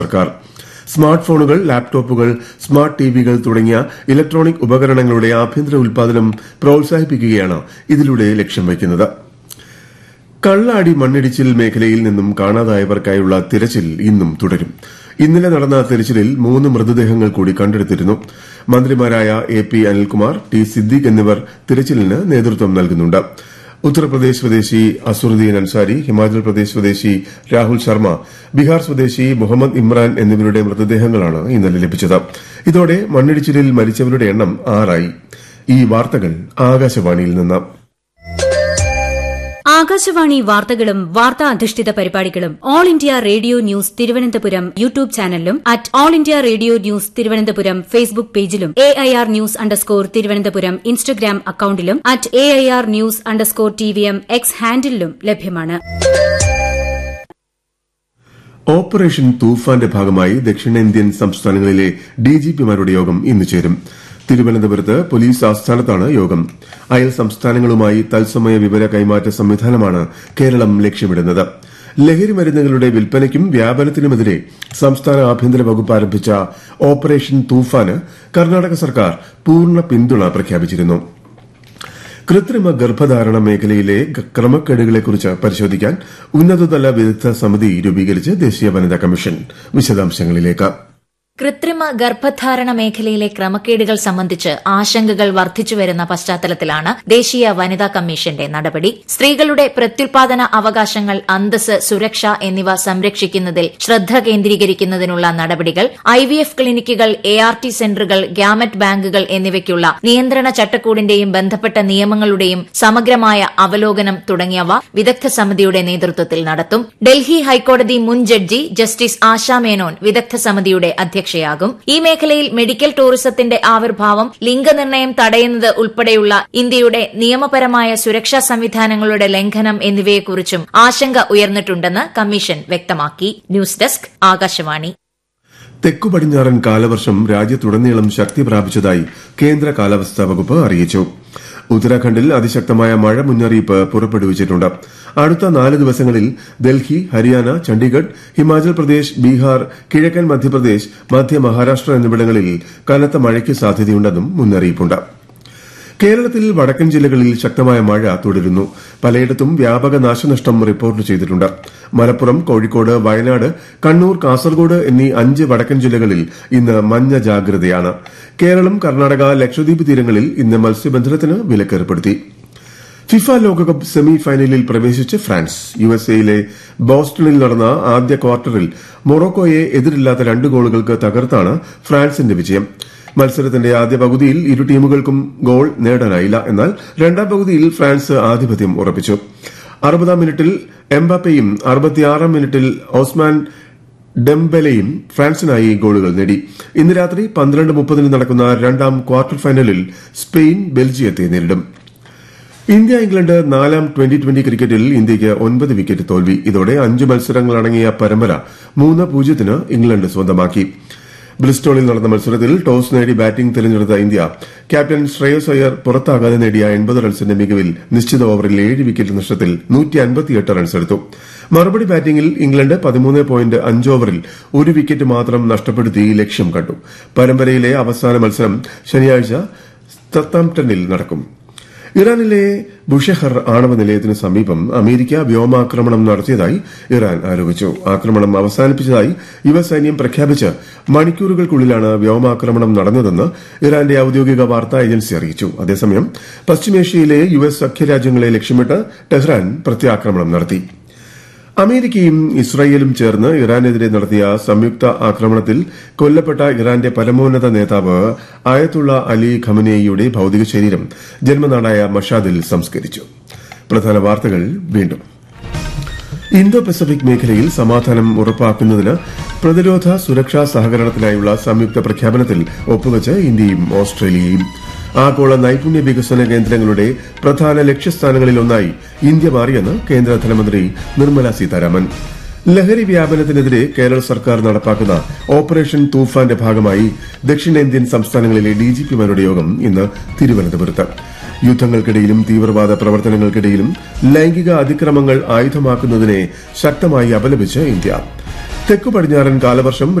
സർക്കാർ സ്മാർട്ട് ഫോണുകൾ ലാപ്ടോപ്പുകൾ സ്മാർട്ട് ടിവികൾ തുടങ്ങിയ ഇലക്ട്രോണിക് ഉപകരണങ്ങളുടെ ആഭ്യന്തര ഉൽപാദനം പ്രോത്സാഹിപ്പിക്കുകയാണ് ഇതിലൂടെ ലക്ഷ്യം വയ്ക്കുന്നത് കള്ളാടി മണ്ണിടിച്ചിൽ മേഖലയിൽ നിന്നും കാണാതായവർക്കായുള്ള തിരച്ചിൽ ഇന്നും തുടരും ഇന്നലെ നടന്ന തിരച്ചിലിൽ മൂന്ന് മൃതദേഹങ്ങൾ കൂടി കണ്ടെടുത്തിരുന്നു മന്ത്രിമാരായ A P Anilkumar T Siddique എന്നിവർ തിരച്ചിലിന് നേതൃത്വം നൽകുന്നുണ്ട് ഉത്തർപ്രദേശ് സ്വദേശി അസുറുദ്ദീൻ അൻസാരി ഹിമാചൽ പ്രദേശ് സ്വദേശി രാഹുൽ ശർമ്മ ബീഹാർ സ്വദേശി മുഹമ്മദ് ഇമ്രാൻ എന്നിവരുടെ മൃതദേഹങ്ങളാണ് ഇന്നലെ ലഭിച്ചത് ഇതോടെ മണ്ണിടിച്ചിലിൽ മരിച്ചവരുടെ എണ്ണം ആറായി ഈ വാർത്തകൾ ആകാശവാണിയിൽ നിന്ന് ആകാശവാണി വാർത്തകളും വാർത്താ അധിഷ്ഠിത പരിപാടികളും All India Radio news Thiruvananthapuram YouTube ചാനലിലും at All India Radio news Thiruvananthapuram Facebook പേജിലും A I R news underscore Thiruvananthapuram Instagram അക്കൌണ്ടിലും at A I R news underscore T V M X ഹാൻഡിലും ലഭ്യമാണ് ഓപ്പറേഷൻ തൂഫാന്റെ ഭാഗമായി ദക്ഷിണേന്ത്യൻ സംസ്ഥാനങ്ങളിലെ ഡിജിപിമാരുടെ യോഗം ഇന്ന് ചേരും തിരുവനന്തപുരത്ത് പോലീസ് ആസ്ഥാനത്താണ് യോഗം അയൽ സംസ്ഥാനങ്ങളുമായി തത്സമയ വിവര കൈമാറ്റ സംവിധാനമാണ് കേരളം ലക്ഷ്യമിടുന്നത് ലഹരി മരുന്നുകളുടെ വിൽപ്പനയ്ക്കും വ്യാപനത്തിനുമെതിരെ സംസ്ഥാന ആഭ്യന്തര വകുപ്പ് ആരംഭിച്ച ഓപ്പറേഷൻ തൂഫാന് കർണാടക സർക്കാർ പൂർണ്ണ പിന്തുണ പ്രഖ്യാപിച്ചിരുന്നു കൃത്രിമ ഗർഭധാരണ മേഖലയിലെ ക്രമക്കേടുകളെക്കുറിച്ച് പരിശോധിക്കാൻ ഉന്നതതല വിദഗ്ധ സമിതി രൂപീകരിച്ച് ദേശീയ വനിതാ കമ്മീഷൻ വിശദാംശങ്ങളിലേക്ക് കൃത്രിമ ഗർഭധാരണ മേഖലയിലെ ക്രമക്കേടുകൾ സംബന്ധിച്ച് ആശങ്കകൾ വർദ്ധിച്ചുവരുന്ന പശ്ചാത്തലത്തിലാണ് ദേശീയ വനിതാ കമ്മീഷന്റെ നടപടി സ്ത്രീകളുടെ പ്രത്യുൽപാദന അവകാശങ്ങൾ അന്തസ് സുരക്ഷ എന്നിവ സംരക്ഷിക്കുന്നതിൽ ശ്രദ്ധ കേന്ദ്രീകരിക്കുന്നതിനുള്ള നടപടികൾ ഐവിഎഫ് ക്ലിനിക്കുകൾ എ ആർ ടി സെന്ററുകൾ ഗ്യാമറ്റ് ബാങ്കുകൾ എന്നിവയ്ക്കുള്ള നിയന്ത്രണ ചട്ടക്കൂടിന്റെയും ബന്ധപ്പെട്ട നിയമങ്ങളുടെയും സമഗ്രമായ അവലോകനം തുടങ്ങിയവ വിദഗ്ധ സമിതിയുടെ നേതൃത്വത്തിൽ നടത്തും ഡൽഹി ഹൈക്കോടതി മുൻ ജഡ്ജി ജസ്റ്റിസ് ആശാ മേനോൻ വിദഗ്ധ സമിതിയുടെ അധ്യക്ഷയാകും ഈ മേഖലയിൽ മെഡിക്കൽ ടൂറിസത്തിന്റെ ആവിർഭാവം ലിംഗനിർണ്ണയം തടയുന്നത് ഉൾപ്പെടെയുള്ള ഇന്ത്യയുടെ നിയമപരമായ സുരക്ഷാ സംവിധാനങ്ങളുടെ ലംഘനം എന്നിവയെക്കുറിച്ചും ആശങ്ക ഉയർന്നിട്ടുണ്ടെന്ന് കമ്മീഷൻ വ്യക്തമാക്കി ന്യൂസ് ഡെസ്ക് ആകാശവാണി തെക്കു പടിഞ്ഞാറൻ കാലവർഷം രാജ്യത്തുടനീളം ശക്തി പ്രാപിച്ചതായി കേന്ദ്ര കാലാവസ്ഥാ വകുപ്പ് അറിയിച്ചു ഉത്തരാഖണ്ഡിൽ അതിശക്തമായ മഴ മുന്നറിയിപ്പ് പുറപ്പെടുവിച്ചിട്ടുണ്ട് അടുത്ത നാല് ദിവസങ്ങളിൽ ഡൽഹി ഹരിയാന ചണ്ഡീഗഡ് ഹിമാചൽ പ്രദേശ് ബീഹാർ കിഴക്കൻ മധ്യപ്രദേശ് മധ്യ മഹാരാഷ്ട്ര എന്നിവിടങ്ങളിൽ കനത്ത മഴയ്ക്ക് സാധ്യതയുണ്ടെന്നും മുന്നറിയിപ്പുണ്ട് കേരളത്തിൽ വടക്കൻ ജില്ലകളിൽ ശക്തമായ മഴ തുടരുന്നു പലയിടത്തും വ്യാപക നാശനഷ്ടം റിപ്പോർട്ട് ചെയ്തിട്ടുണ്ട് മലപ്പുറം കോഴിക്കോട് വയനാട് കണ്ണൂർ കാസർഗോഡ് എന്നീ അഞ്ച് വടക്കൻ ജില്ലകളിൽ ഇന്ന് മഞ്ഞ ജാഗ്രതയാണ് കേരളം കർണാടക ലക്ഷദ്വീപ് തീരങ്ങളിൽ ഇന്ന് മത്സ്യബന്ധനത്തിന് വിലക്കേർപ്പെടുത്തി ഫിഫ ലോകകപ്പ് സെമി ഫൈനലിൽ പ്രവേശിച്ച് ഫ്രാൻസ് യുഎസ്എയിലെ ബോസ്റ്റണിൽ നടന്ന ആദ്യ ക്വാർട്ടറിൽ മൊറോക്കോയെ എതിരില്ലാത്ത രണ്ട് ഗോളുകൾക്ക് തകർത്താണ് ഫ്രാൻസിന്റെ വിജയം മത്സരത്തിന്റെ ആദ്യ പകുതിയിൽ ഇരു ടീമുകൾക്കും ഗോൾ നേടാനായില്ല എന്നാൽ രണ്ടാം പകുതിയിൽ ഫ്രാൻസ് ആധിപത്യം ഉറപ്പിച്ചു അറുപതാം മിനിറ്റിൽ എംബാപ്പയും അറുപത്തിയാറാം മിനിറ്റിൽ ഓസ്മാൻ ഡെംബെലയും ഫ്രാൻസിനായി ഗോളുകൾ നേടി ഇന്ന് രാത്രി പന്ത്രണ്ട് മുപ്പതിന് നടക്കുന്ന രണ്ടാം ക്വാർട്ടർ ഫൈനലിൽ സ്പെയിൻ ബെൽജിയത്തെ നേരിടും ഇന്ത്യ ഇംഗ്ലണ്ട് നാലാം ട്വന്റി ട്വന്റി ക്രിക്കറ്റിൽ ഇന്ത്യയ്ക്ക് ഒൻപത് വിക്കറ്റ് തോൽവി ഇതോടെ അഞ്ച് മത്സരങ്ങളടങ്ങിയ പരമ്പര മൂന്ന് പൂജ്യത്തിന് ഇംഗ്ലണ്ട് സ്വന്തമാക്കി ബ്രിസ്റ്റോളിൽ നടന്ന മത്സരത്തിൽ ടോസ് നേടി ബാറ്റിംഗ് തിരഞ്ഞെടുത്ത ഇന്ത്യ ക്യാപ്റ്റൻ ശ്രേയസ് അയ്യർ പുറത്താകാതെ നേടിയ എൺപത് റൺസിന്റെ മികവിൽ നിശ്ചിത ഓവറിൽ ഏഴ് വിക്കറ്റ് നഷ്ടത്തിൽ റൺസെടുത്തു മറുപടി ബാറ്റിംഗിൽ ഇംഗ്ലണ്ട് പതിമൂന്ന് പോയിന്റ് അഞ്ച് ഓവറിൽ ഒരു വിക്കറ്റ് മാത്രം നഷ്ടപ്പെടുത്തി ലക്ഷ്യം കണ്ടു പരമ്പരയിലെ അവസാന മത്സരം ശനിയാഴ്ച സത്താംപ്ടണിൽ നടക്കും ഇറാനിലെ ബുഷഹർ ആണവ നിലയത്തിന് സമീപം അമേരിക്ക വ്യോമാക്രമണം നടത്തിയതായി ഇറാൻ ആരോപിച്ചു ആക്രമണം അവസാനിപ്പിച്ചതായി യുഎസ് സൈന്യം പ്രഖ്യാപിച്ച് മണിക്കൂറുകൾക്കുള്ളിലാണ് വ്യോമാക്രമണം നടന്നതെന്ന് ഇറാന്റെ ഔദ്യോഗിക വാർത്താ ഏജൻസി അറിയിച്ചു അതേസമയം പശ്ചിമേഷ്യയിലെ യുഎസ് സഖ്യരാജ്യങ്ങളെ ലക്ഷ്യമിട്ട് ടെഹ്റാൻ പ്രത്യാക്രമണം നടത്തി അമേരിക്കയും ഇസ്രായേലും ചേർന്ന് ഇറാനെതിരെ നടത്തിയ സംയുക്ത ആക്രമണത്തിൽ കൊല്ലപ്പെട്ട ഇറാന്റെ പരമോന്നത നേതാവ് ആയത്തുള്ള അലി ഖമനേയിയുടെ ഭൌതിക ശരീരം ജന്മനാടായ മഷാദിൽ സംസ്കരിച്ചു പ്രധാന വാർത്തകൾ വീണ്ടും ഇന്തോ പസഫിക് മേഖലയിൽ സമാധാനം ഉറപ്പാക്കുന്നതിന് പ്രതിരോധ സുരക്ഷാ സഹകരണത്തിനായുള്ള സംയുക്ത പ്രഖ്യാപനത്തിൽ ഒപ്പുവച്ച് ഇന്ത്യയും ഓസ്ട്രേലിയയും ആഗോള നൈപുണ്യ വികസന കേന്ദ്രങ്ങളുടെ പ്രധാന ലക്ഷ്യസ്ഥാനങ്ങളിലൊന്നായി ഇന്ത്യ മാറിയെന്ന് കേന്ദ്ര ധനമന്ത്രി നിർമ്മല സീതാരാമൻ ലഹരി വ്യാപനത്തിനെതിരെ കേരള സർക്കാർ നടപ്പാക്കുന്ന ഓപ്പറേഷൻ തൂഫാന്റെ ഭാഗമായി ദക്ഷിണേന്ത്യൻ സംസ്ഥാനങ്ങളിലെ ഡിജിപിമാരുടെ യോഗം ഇന്ന് തിരുവനന്തപുരത്ത് യുദ്ധങ്ങൾക്കിടയിലും തീവ്രവാദ പ്രവർത്തനങ്ങൾക്കിടയിലും ലൈംഗിക അതിക്രമങ്ങൾ ആയുധമാക്കുന്നതിനെ ശക്തമായി അപലപിച്ച് ഇന്ത്യ തെക്കു പടിഞ്ഞാറൻ കാലവർഷം